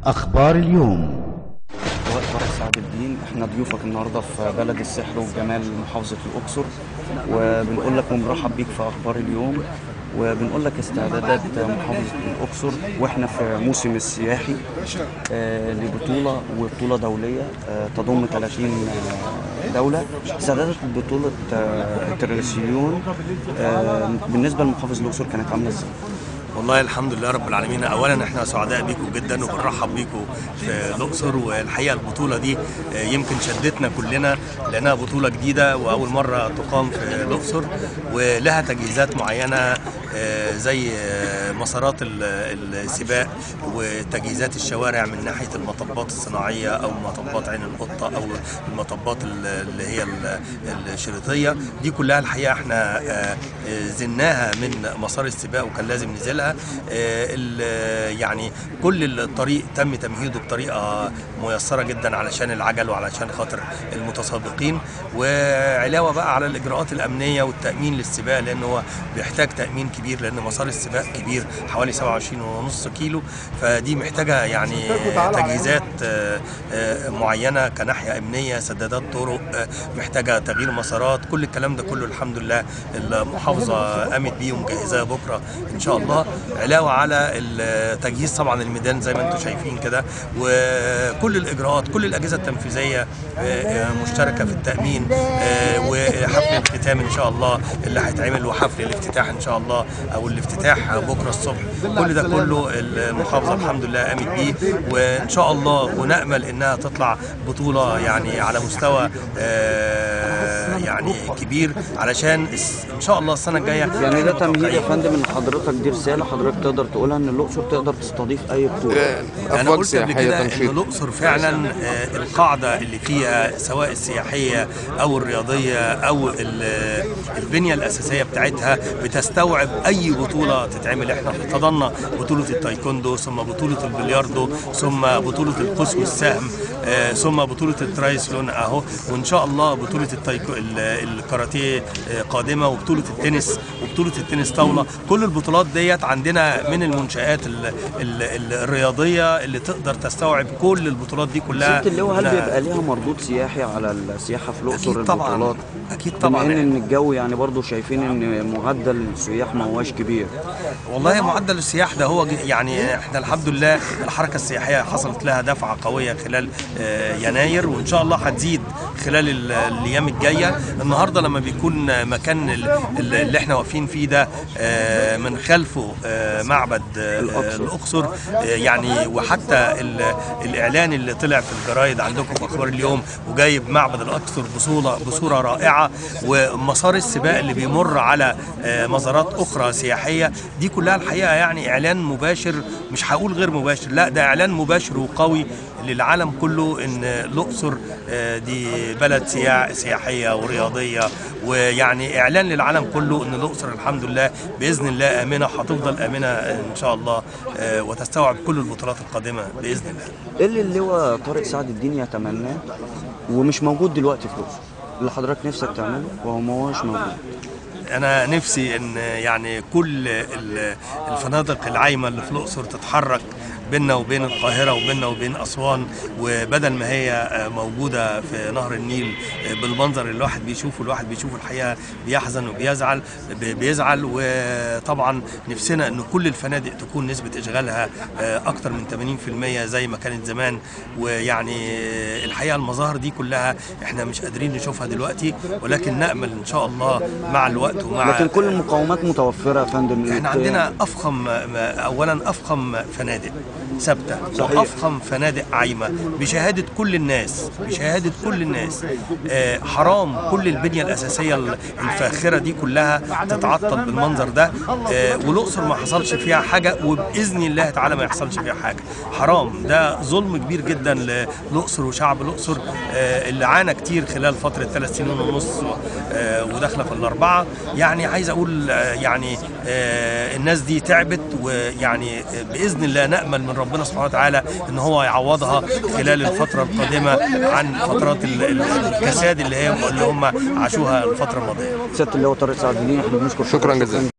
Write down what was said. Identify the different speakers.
Speaker 1: أخبار اليوم
Speaker 2: لواء طارق سعد الدين احنا ضيوفك النهارده في بلد السحر والجمال محافظه الاقصر وبنقول لك وبنرحب بيك في اخبار اليوم وبنقول لك استعدادات محافظه الاقصر واحنا في موسم السياحي آه، لبطوله وبطوله دوليه آه، تضم 30 آه، دوله استعدادات بطوله آه، التريليسيون آه، بالنسبه لمحافظه الاقصر كانت عامله ازاي؟
Speaker 3: والله الحمد لله رب العالمين اولا احنا سعداء بيكم جدا وبنرحب بيكم في الاقصر والحقيقه البطوله دي آه، يمكن شدتنا كلنا لانها بطوله جديده واول مره تقام في الاقصر ولها تجهيزات معينه آه، زي آه، مسارات ال- السباق وتجهيزات الشوارع من ناحيه المطبات الصناعيه او مطبات عين القطه او المطبات ال- اللي هي ال- الشريطيه دي كلها الحقيقه احنا آه، آه، زناها من مسار السباق وكان لازم ننزلها آه، ال- يعني كل الطريق تم تمهيده بطريقه ميسره جدا علشان العجل وعلشان خاطر المتسابقين وعلاوه بقى على الاجراءات الامنيه والتامين للسباق لان هو بيحتاج تامين كبير لان مسار السباق كبير حوالي 27 ونص كيلو فدي محتاجه يعني تجهيزات آه، آه، معينه كناحيه امنيه سدادات طرق آه، محتاجه تغيير مسارات كل الكلام ده كله الحمد لله المحافظه قامت بيه ومجهزاه بكره ان شاء الله علاوه على التجهيز طبعا الميدان زي ما انتم شايفين كده وكل الاجراءات كل الاجهزه التنفيذيه آه، آه، مشتركه في التامين آه، وحفل الختام ان شاء الله اللي هيتعمل وحفل الافتتاح ان شاء الله او الافتتاح بكره الصبح كل ده كله المحافظه الحمد لله قامت بيه وان شاء الله ونامل انها تطلع بطوله يعني على مستوى آه، يعني كبير علشان الس- ان شاء الله السنه الجايه
Speaker 2: يعني ده
Speaker 3: إحنا
Speaker 2: تمهيد يا
Speaker 3: متوقعين.
Speaker 2: فندم ان حضرتك دي رساله حضرتك تقدر تقولها ان الاقصر تقدر تستضيف اي بطوله
Speaker 3: انا
Speaker 4: افواج
Speaker 3: قلت قبل
Speaker 4: سياحيه
Speaker 3: كده ان
Speaker 4: تنشيط
Speaker 3: الاقصر فعلا آه، القاعده اللي فيها سواء السياحيه او الرياضيه او ال- البنيه الاساسيه بتاعتها بتستوعب اي بطوله تتعمل احنا احتضنا بطوله التايكوندو ثم بطوله البلياردو ثم بطوله القوس والسهم آه، ثم بطوله الترايسلون اهو وان شاء الله بطوله التايكو ال- الكاراتيه آه، قادمه وبطوله التنس وبطوله التنس طاوله كل البطولات ديت عندنا من المنشات ال ال ال الرياضيه اللي تقدر تستوعب كل البطولات دي كلها
Speaker 2: ست اللواء هل
Speaker 3: إنها-
Speaker 2: بيبقى ليها مردود سياحي على السياحه في الاقصر
Speaker 3: اكيد طبعا
Speaker 2: البطولات
Speaker 3: اكيد
Speaker 2: بما
Speaker 3: طبعا
Speaker 2: ان ان الجو يعني برضو شايفين ان معدل السياح ما هواش كبير
Speaker 3: والله معدل السياح ده هو ج- يعني احنا الحمد لله الحركه السياحيه حصلت لها دفعه قويه خلال آه، يناير وان شاء الله هتزيد خلال ال- الايام الجايه النهارده لما بيكون مكان ال- ال- اللي احنا واقفين فيه ده آه، من خلفه آه، معبد آه،
Speaker 2: الأقصر.
Speaker 3: الاقصر آه، يعني وحتى ال- الاعلان اللي طلع في الجرايد عندكم في اخبار اليوم وجايب معبد الاقصر بصوره بصوره رائعه ومسار السباق اللي بيمر على آه، مزارات اخرى سياحيه دي كلها الحقيقه يعني اعلان مباشر مش هقول غير مباشر لا ده اعلان مباشر وقوي للعالم كله ان الاقصر آه، دي بلد سياح سياحيه ورياضيه ويعني اعلان للعالم كله ان الاقصر الحمد لله باذن الله امنه هتفضل امنه ان شاء الله آه، وتستوعب كل البطولات القادمه باذن الله
Speaker 2: ايه اللي اللواء طارق سعد الدين يتمناه ومش موجود دلوقتي في الاقصر اللي حضرتك نفسك تعمله وهو ما هوش موجود
Speaker 3: انا نفسي ان يعني كل ال- الفنادق العايمه اللي في الاقصر تتحرك بيننا وبين القاهرة وبيننا وبين أسوان وبدل ما هي موجودة في نهر النيل بالمنظر اللي الواحد بيشوفه الواحد بيشوفه الحقيقة بيحزن وبيزعل بيزعل وطبعا نفسنا أن كل الفنادق تكون نسبة إشغالها أكتر من 80% زي ما كانت زمان ويعني الحقيقة المظاهر دي كلها احنا مش قادرين نشوفها دلوقتي ولكن نأمل إن شاء الله مع الوقت ومع
Speaker 2: لكن كل المقومات متوفره يا فندم
Speaker 3: احنا عندنا افخم اولا افخم فنادق ثابته
Speaker 2: صحيح.
Speaker 3: وافخم فنادق عايمه بشهاده كل الناس بشهاده كل الناس آه حرام كل البنيه الاساسيه الفاخره دي كلها تتعطل بالمنظر ده آه والاقصر ما حصلش فيها حاجه وباذن الله تعالى ما يحصلش فيها حاجه حرام ده ظلم كبير جدا للاقصر وشعب الاقصر آه اللي عانى كتير خلال فتره ثلاث سنين ونص آه وداخله في الاربعه يعني عايز اقول آه يعني آه الناس دي تعبت ويعني آه باذن الله نامل من ربنا سبحانه وتعالى ان هو يعوضها خلال الفتره القادمه عن فترات ال- ال- الكساد اللي هي اللي هم عاشوها الفتره الماضيه
Speaker 2: سياده اللواء طارق سعد الدين احنا بنشكر
Speaker 4: شكراً
Speaker 2: حضرتك.
Speaker 4: جزيلاً.